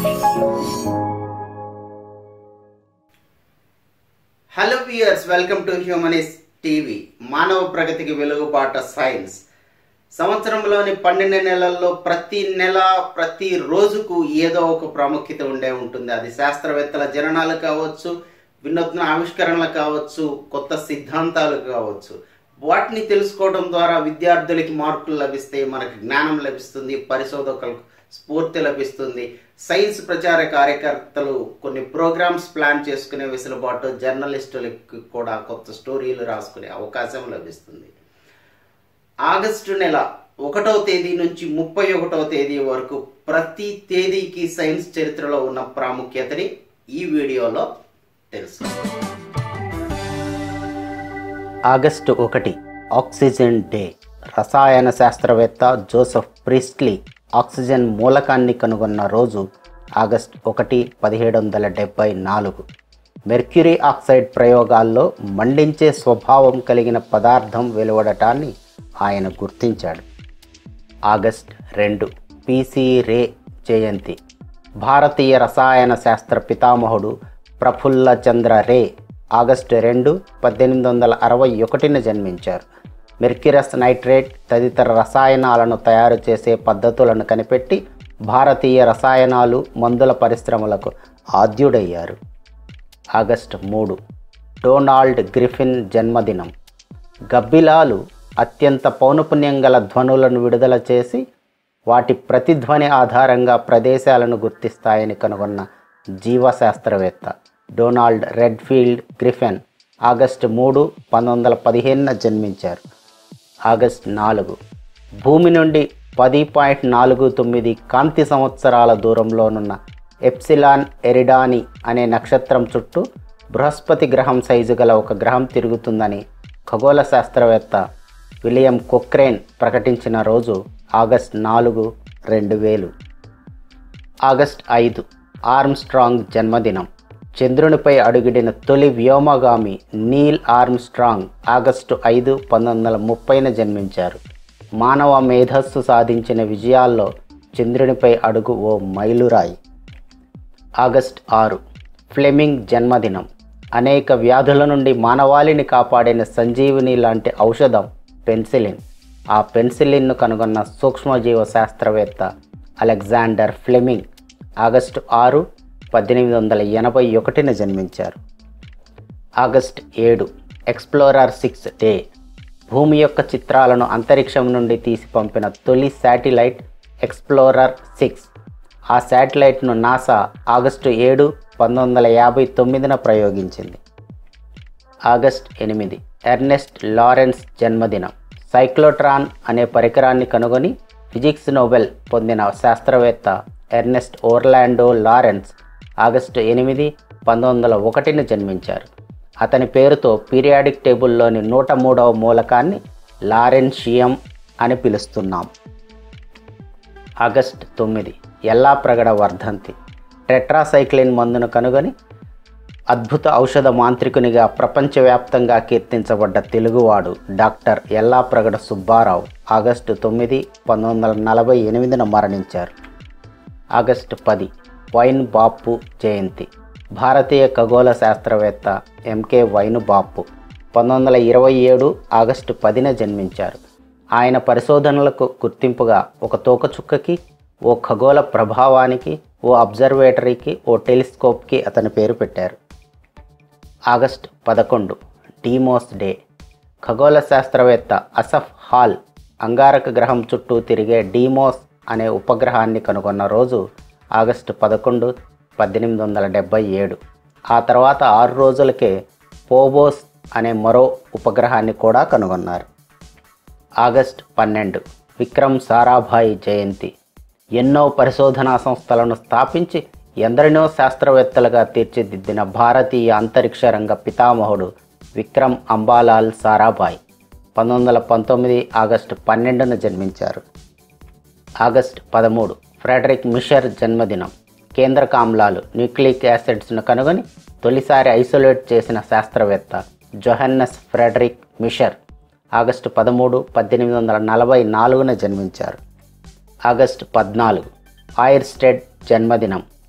hello viewers welcome to humanist TV మానవ ప్రగతికి వెలుగుబాట science సంవత్సరంలోని పన్నెండు నెలల్లో ప్రతి నెల ప్రతి రోజుకు ఏదో ఒక ప్రాముఖ్యత ఉండే ఉంటుంది అది శాస్త్రవేత్తల జననాలు కావచ్చు వినూత్న ఆవిష్కరణలు కావచ్చు కొత్త సిద్ధాంతాలు కావచ్చు వాటిని తెలుసుకోవడం ద్వారా విద్యార్థులకి మార్కులు లభిస్తాయి మనకు జ్ఞానం లభిస్తుంది పరిశోధకులకు స్ఫూర్తి లభిస్తుంది సైన్స్ ప్రచార కార్యకర్తలు కొన్ని ప్రోగ్రామ్స్ ప్లాన్ చేసుకునే వెసులుబాటు జర్నలిస్టులకు కూడా కొత్త స్టోరీలు రాసుకునే అవకాశం లభిస్తుంది ఆగస్టు నెల ఒకటవ తేదీ నుంచి ముప్పై ఒకటవ తేదీ వరకు ప్రతి తేదీకి సైన్స్ చరిత్రలో ఉన్న ప్రాముఖ్యతని ఈ వీడియోలో తెలుసు ఆగస్టు ఒకటి ఆక్సిజన్ డే రసాయన శాస్త్రవేత్త జోసెఫ్ ప్రిస్ట్లీ ఆక్సిజన్ మూలకాన్ని కనుగొన్న రోజు ఆగస్ట్ ఒకటి పదిహేడు వందల డెబ్బై నాలుగు మెర్క్యూరీ ఆక్సైడ్ ప్రయోగాల్లో మండించే స్వభావం కలిగిన పదార్థం వెలువడటాన్ని ఆయన గుర్తించాడు ఆగస్ట్ రెండు పిసి రే జయంతి భారతీయ రసాయన శాస్త్ర పితామహుడు ప్రఫుల్ల చంద్ర రే ఆగస్టు రెండు పద్దెనిమిది వందల అరవై ఒకటిన జన్మించారు మెర్క్యూరస్ నైట్రేట్ తదితర రసాయనాలను తయారు చేసే పద్ధతులను కనిపెట్టి భారతీయ రసాయనాలు మందుల పరిశ్రమలకు ఆద్యుడయ్యారు ఆగస్టు మూడు డొనాల్డ్ గ్రిఫిన్ జన్మదినం గబ్బిలాలు అత్యంత పౌనపుణ్యం గల ధ్వనులను విడుదల చేసి వాటి ప్రతిధ్వని ఆధారంగా ప్రదేశాలను గుర్తిస్తాయని కనుగొన్న జీవశాస్త్రవేత్త డొనాల్డ్ రెడ్ఫీల్డ్ గ్రిఫెన్ ఆగస్టు మూడు పంతొమ్మిది వందల పదిహేనున జన్మించారు ఆగస్ట్ నాలుగు భూమి నుండి పది పాయింట్ నాలుగు తొమ్మిది కాంతి సంవత్సరాల దూరంలోనున్న ఎప్సిలాన్ ఎరిడాని అనే నక్షత్రం చుట్టూ బృహస్పతి గ్రహం సైజు గల ఒక గ్రహం తిరుగుతుందని ఖగోళ శాస్త్రవేత్త విలియం కొక్రేన్ ప్రకటించిన రోజు ఆగస్ట్ నాలుగు రెండు వేలు ఆగస్ట్ ఐదు ఆర్మ్స్ట్రాంగ్ జన్మదినం చంద్రునిపై అడుగిడిన తొలి వ్యోమగామి నీల్ ఆర్మ్స్ట్రాంగ్ ఆగస్టు ఐదు పంతొమ్మిది వందల ముప్పైన జన్మించారు మానవ మేధస్సు సాధించిన విజయాల్లో చంద్రునిపై అడుగు ఓ మైలురాయి ఆగస్ట్ ఆరు ఫ్లెమింగ్ జన్మదినం అనేక వ్యాధుల నుండి మానవాళిని కాపాడిన సంజీవిని లాంటి ఔషధం పెన్సిలిన్ ఆ పెన్సిలిన్ను కనుగొన్న సూక్ష్మజీవ శాస్త్రవేత్త అలెగ్జాండర్ ఫ్లెమింగ్ ఆగస్టు ఆరు పద్దెనిమిది వందల ఎనభై ఒకటిన జన్మించారు ఆగస్ట్ ఏడు ఎక్స్ప్లోరర్ సిక్స్ డే భూమి యొక్క చిత్రాలను అంతరిక్షం నుండి తీసి పంపిన తొలి శాటిలైట్ ఎక్స్ప్లోరర్ సిక్స్ ఆ శాటిలైట్ను నాసా ఆగస్టు ఏడు పంతొమ్మిది వందల యాభై తొమ్మిదిన ప్రయోగించింది ఆగస్ట్ ఎనిమిది ఎర్నెస్ట్ లారెన్స్ జన్మదినం సైక్లోట్రాన్ అనే పరికరాన్ని కనుగొని ఫిజిక్స్ నోబెల్ పొందిన శాస్త్రవేత్త ఎర్నెస్ట్ ఓర్లాండో లారెన్స్ ఆగస్టు ఎనిమిది పంతొమ్మిది వందల ఒకటిన జన్మించారు అతని పేరుతో పీరియాడిక్ టేబుల్లోని నూట మూడవ మూలకాన్ని లారెన్షియం అని పిలుస్తున్నాం ఆగస్ట్ తొమ్మిది ఎల్లా ప్రగడ వర్ధంతి టెట్రాసైక్లిన్ మందును కనుగొని అద్భుత ఔషధ మాంత్రికునిగా ప్రపంచవ్యాప్తంగా కీర్తించబడ్డ తెలుగువాడు డాక్టర్ ఎల్లా ప్రగడ సుబ్బారావు ఆగస్టు తొమ్మిది పంతొమ్మిది వందల నలభై ఎనిమిదిన మరణించారు ఆగస్టు పది వైన్ బాపు జయంతి భారతీయ ఖగోళ శాస్త్రవేత్త ఎంకే వైను బాపు పంతొమ్మిది వందల ఇరవై ఏడు ఆగస్టు పదిన జన్మించారు ఆయన పరిశోధనలకు గుర్తింపుగా ఒక తోకచుక్కకి ఓ ఖగోళ ప్రభావానికి ఓ అబ్జర్వేటరీకి ఓ టెలిస్కోప్కి అతని పేరు పెట్టారు ఆగస్ట్ పదకొండు డీమోస్ డే ఖగోళ శాస్త్రవేత్త అసఫ్ హాల్ అంగారక గ్రహం చుట్టూ తిరిగే డీమోస్ అనే ఉపగ్రహాన్ని కనుగొన్న రోజు ఆగస్టు పదకొండు పద్దెనిమిది వందల డెబ్బై ఏడు ఆ తర్వాత ఆరు రోజులకే పోబోస్ అనే మరో ఉపగ్రహాన్ని కూడా కనుగొన్నారు ఆగస్ట్ పన్నెండు విక్రమ్ సారాభాయ్ జయంతి ఎన్నో పరిశోధనా సంస్థలను స్థాపించి ఎందరినో శాస్త్రవేత్తలుగా తీర్చిదిద్దిన భారతీయ అంతరిక్ష రంగ పితామహుడు విక్రమ్ అంబాలాల్ సారాభాయ్ పంతొమ్మిది వందల పంతొమ్మిది ఆగస్టు పన్నెండున జన్మించారు ఆగస్ట్ పదమూడు ఫ్రెడరిక్ మిషర్ జన్మదినం కేంద్రక ఆమ్లాలు న్యూక్లిక్ యాసిడ్స్ను కనుగొని తొలిసారి ఐసోలేట్ చేసిన శాస్త్రవేత్త జొహన్నస్ ఫ్రెడరిక్ మిషర్ ఆగస్టు పదమూడు పద్దెనిమిది వందల నలభై నాలుగున జన్మించారు ఆగస్టు పద్నాలుగు ఆయిర్స్టెడ్ జన్మదినం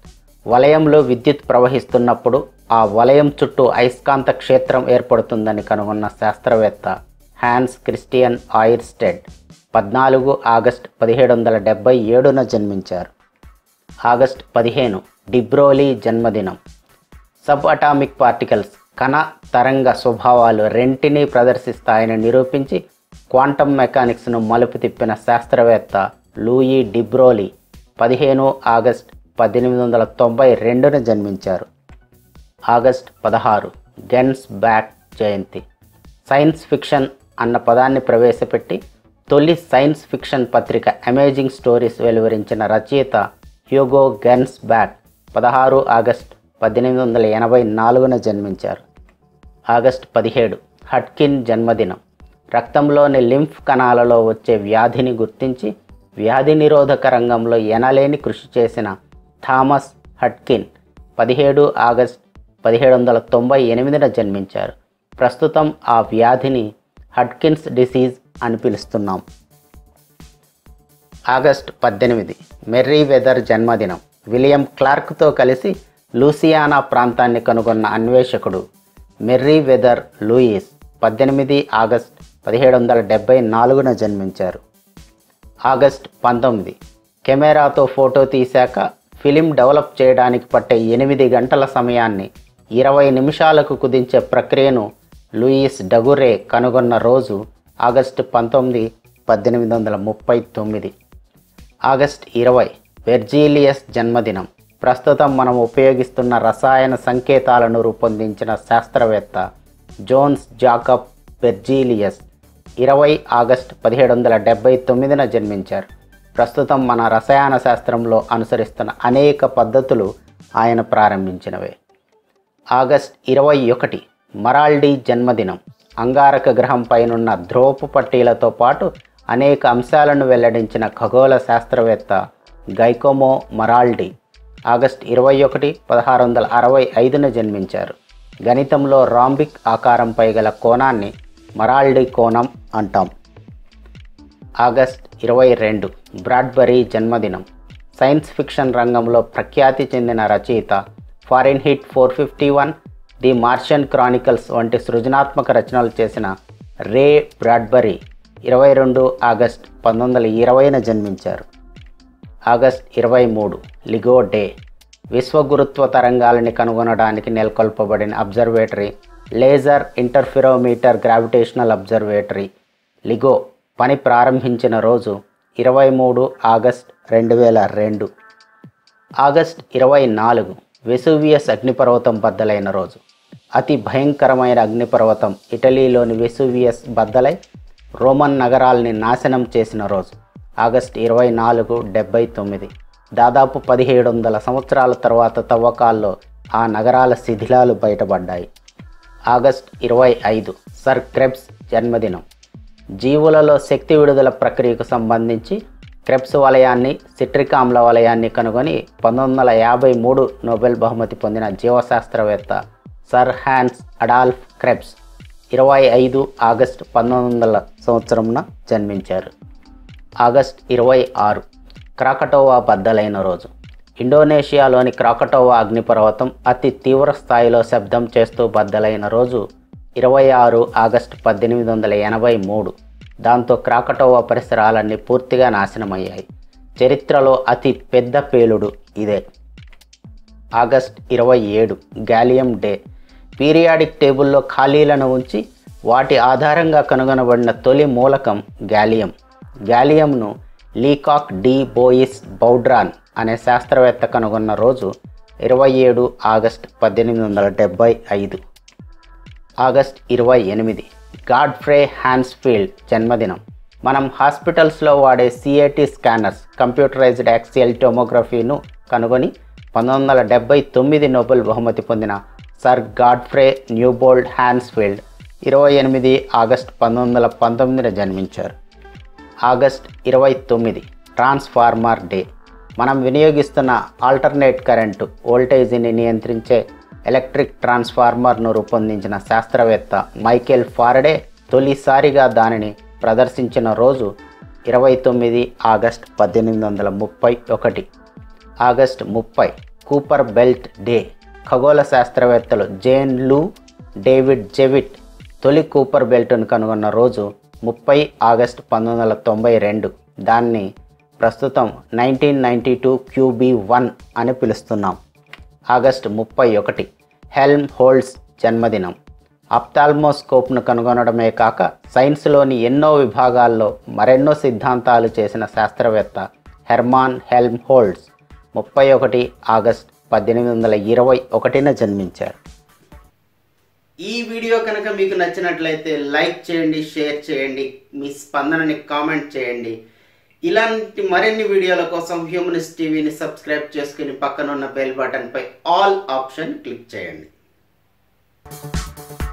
వలయంలో విద్యుత్ ప్రవహిస్తున్నప్పుడు ఆ వలయం చుట్టూ అయస్కాంత క్షేత్రం ఏర్పడుతుందని కనుగొన్న శాస్త్రవేత్త హ్యాన్స్ క్రిస్టియన్ ఆయిర్స్టెడ్ పద్నాలుగు ఆగస్ట్ పదిహేడు వందల డెబ్బై ఏడున జన్మించారు ఆగస్ట్ పదిహేను డిబ్రోలీ జన్మదినం సబ్ అటామిక్ పార్టికల్స్ కణ తరంగ స్వభావాలు రెంటినీ ప్రదర్శిస్తాయని నిరూపించి క్వాంటమ్ మెకానిక్స్ను మలుపు తిప్పిన శాస్త్రవేత్త లూయి డిబ్రోలీ పదిహేను ఆగస్ట్ పద్దెనిమిది వందల తొంభై రెండున జన్మించారు ఆగస్ట్ పదహారు గెన్స్ బ్యాక్ జయంతి సైన్స్ ఫిక్షన్ అన్న పదాన్ని ప్రవేశపెట్టి తొలి సైన్స్ ఫిక్షన్ పత్రిక అమేజింగ్ స్టోరీస్ వెలువరించిన రచయిత హ్యూగో గెన్స్ బ్యాక్ పదహారు ఆగస్ట్ పద్దెనిమిది వందల ఎనభై నాలుగున జన్మించారు ఆగస్ట్ పదిహేడు హట్కిన్ జన్మదినం రక్తంలోని లింఫ్ కణాలలో వచ్చే వ్యాధిని గుర్తించి వ్యాధి నిరోధక రంగంలో ఎనలేని కృషి చేసిన థామస్ హట్కిన్ పదిహేడు ఆగస్ట్ పదిహేడు వందల తొంభై ఎనిమిదిన జన్మించారు ప్రస్తుతం ఆ వ్యాధిని హట్కిన్స్ డిసీజ్ అని పిలుస్తున్నాం ఆగస్ట్ పద్దెనిమిది మెర్రీ వెదర్ జన్మదినం విలియం క్లార్క్తో కలిసి లూసియానా ప్రాంతాన్ని కనుగొన్న అన్వేషకుడు మెర్రీ వెదర్ లూయిస్ పద్దెనిమిది ఆగస్ట్ పదిహేడు వందల డెబ్బై నాలుగున జన్మించారు ఆగస్ట్ పంతొమ్మిది కెమెరాతో ఫోటో తీశాక ఫిలిం డెవలప్ చేయడానికి పట్టే ఎనిమిది గంటల సమయాన్ని ఇరవై నిమిషాలకు కుదించే ప్రక్రియను లూయిస్ డగురే కనుగొన్న రోజు ఆగస్టు పంతొమ్మిది పద్దెనిమిది వందల ముప్పై తొమ్మిది ఆగస్ట్ ఇరవై వెర్జీలియస్ జన్మదినం ప్రస్తుతం మనం ఉపయోగిస్తున్న రసాయన సంకేతాలను రూపొందించిన శాస్త్రవేత్త జోన్స్ జాకబ్ వెర్జీలియస్ ఇరవై ఆగస్ట్ పదిహేడు వందల డెబ్బై తొమ్మిదిన జన్మించారు ప్రస్తుతం మన రసాయన శాస్త్రంలో అనుసరిస్తున్న అనేక పద్ధతులు ఆయన ప్రారంభించినవే ఆగస్ట్ ఇరవై ఒకటి మరాల్డీ జన్మదినం అంగారక గ్రహం పైనున్న ధ్రువపు పట్టీలతో పాటు అనేక అంశాలను వెల్లడించిన ఖగోళ శాస్త్రవేత్త గైకోమో మరాల్డీ ఆగస్ట్ ఇరవై ఒకటి పదహారు వందల అరవై ఐదున జన్మించారు గణితంలో రాంబిక్ ఆకారంపై గల కోణాన్ని మరాల్డీ కోణం అంటాం ఆగస్ట్ ఇరవై రెండు బ్రాడ్బరీ జన్మదినం సైన్స్ ఫిక్షన్ రంగంలో ప్రఖ్యాతి చెందిన రచయిత Fahrenheit four fifty one the Martian Chronicles వంటి సృజనాత్మక రచనలు చేసిన రే బ్రాడ్బరీ ఇరవై రెండు ఆగస్ట్ పంతొమ్మిది వందల ఇరవైన జన్మించారు ఆగస్ట్ ఇరవై మూడు లిగో డే విశ్వగురుత్వ తరంగాలని కనుగొనడానికి నెలకొల్పబడిన observatory laser interferometer gravitational observatory LIGO పని ప్రారంభించిన రోజు ఇరవై మూడు ఆగస్ట్ రెండు వేల రెండు ఆగస్ట్ ఇరవై నాలుగు వెసూవియస్ అగ్నిపర్వతం బద్దలైన రోజు అతి భయంకరమైన అగ్నిపర్వతం ఇటలీలోని వెసూవియస్ బద్దలై రోమన్ నగరాల్ని నాశనం చేసిన రోజు ఆగస్ట్ ఇరవై నాలుగు డెబ్బై తొమ్మిది దాదాపు పదిహేడు వందల సంవత్సరాల తర్వాత తవ్వకాల్లో ఆ నగరాల శిథిలాలు బయటపడ్డాయి ఆగస్ట్ ఇరవై ఐదు సర్ క్రెబ్స్ జన్మదినం జీవులలో శక్తి విడుదల ప్రక్రియకు సంబంధించి క్రెబ్స్ వలయాన్ని సిట్రిక్ ఆమ్ల వలయాన్ని కనుగొని పంతొమ్మిది వందల యాభై మూడు నోబెల్ బహుమతి పొందిన జీవశాస్త్రవేత్త సర్ హ్యాన్స్ అడాల్ఫ్ క్రెబ్స్ ఇరవై ఐదు ఆగస్ట్ పంతొమ్మిది వందల సంవత్సరంన జన్మించారు ఆగస్ట్ ఇరవై ఆరు క్రాకటోవా బద్దలైన రోజు ఇండోనేషియాలోని క్రాకటోవా అగ్నిపర్వతం అతి తీవ్ర స్థాయిలో శబ్దం చేస్తూ బద్దలైన రోజు ఇరవై ఆరు ఆగస్టు పద్దెనిమిది వందల ఎనభై మూడు దాంతో క్రాకటోవా పరిసరాలన్నీ పూర్తిగా నాశనమయ్యాయి చరిత్రలో అతి పెద్ద పేలుడు ఇదే ఆగస్ట్ ఇరవై ఏడు గాలియం డే పీరియాడిక్ టేబుల్లో ఖాళీలను ఉంచి వాటి ఆధారంగా కనుగొనబడిన తొలి మూలకం గాలియం గాలియంను లీకాక్ డి బోయిస్ బౌడ్రాన్ అనే శాస్త్రవేత్త కనుగొన్న రోజు ఇరవై ఏడు ఆగస్ట్ పద్దెనిమిది వందల డెబ్బై ఐదు ఆగస్ట్ ఇరవై ఎనిమిది గాడ్ఫ్రే హ్యాన్స్ఫీల్డ్ జన్మదినం మనం హాస్పిటల్స్లో వాడే సిఏటి స్కానర్స్ కంప్యూటరైజ్డ్ యాక్సియల్ టోమోగ్రఫీను కనుగొని పంతొమ్మిది వందల డెబ్బై తొమ్మిది నోబెల్ బహుమతి పొందిన సర్ గాడ్ఫ్రే న్యూబోల్డ్ హ్యాన్స్ఫీల్డ్ ఇరవై ఎనిమిది ఆగస్ట్ పంతొమ్మిది వందల పంతొమ్మిదిన జన్మించారు ఆగస్ట్ ఇరవై తొమ్మిది ట్రాన్స్ఫార్మర్ డే మనం వినియోగిస్తున్న ఆల్టర్నేట్ కరెంటు వోల్టేజీని నియంత్రించే ఎలక్ట్రిక్ ట్రాన్స్ఫార్మర్ను రూపొందించిన శాస్త్రవేత్త మైకేల్ ఫారడే తొలిసారిగా దానిని ప్రదర్శించిన రోజు ఇరవై తొమ్మిది ఆగస్ట్ పద్దెనిమిది వందల ముప్పై ఒకటి ఆగస్ట్ ముప్పై కూపర్ బెల్ట్ డే ఖగోళ శాస్త్రవేత్తలు జేన్ లూ డేవిడ్ జెవిట్ తొలి కూపర్ బెల్ట్ను కనుగొన్న రోజు ముప్పై ఆగస్టు పంతొమ్మిది వందల తొంభై రెండు దాన్ని ప్రస్తుతం nineteen ninety two QB one అని పిలుస్తున్నాం ఆగస్టు ముప్పై ఒకటి హెల్మ్ హోల్డ్స్ జన్మదినం అప్తాల్మోస్కోప్ను కనుగొనడమే కాక సైన్స్లోని ఎన్నో విభాగాల్లో మరెన్నో సిద్ధాంతాలు చేసిన శాస్త్రవేత్త హెర్మాన్ హెల్మ్ హోల్డ్స్ ముప్పై ఒకటి ఆగస్ట్ పద్దెనిమిది వందల ఇరవై ఒకటిన జన్మించారు ఈ వీడియో కనుక మీకు నచ్చినట్లయితే లైక్ చేయండి షేర్ చేయండి మీ స్పందనని కామెంట్ చేయండి ఇలాంటి మరిన్ని వీడియోల కోసం హ్యూమనిస్ట్ టీవీని సబ్స్క్రైబ్ చేసుకుని పక్కనున్న బెల్ బటన్పై ఆల్ ఆప్షన్ క్లిక్ చేయండి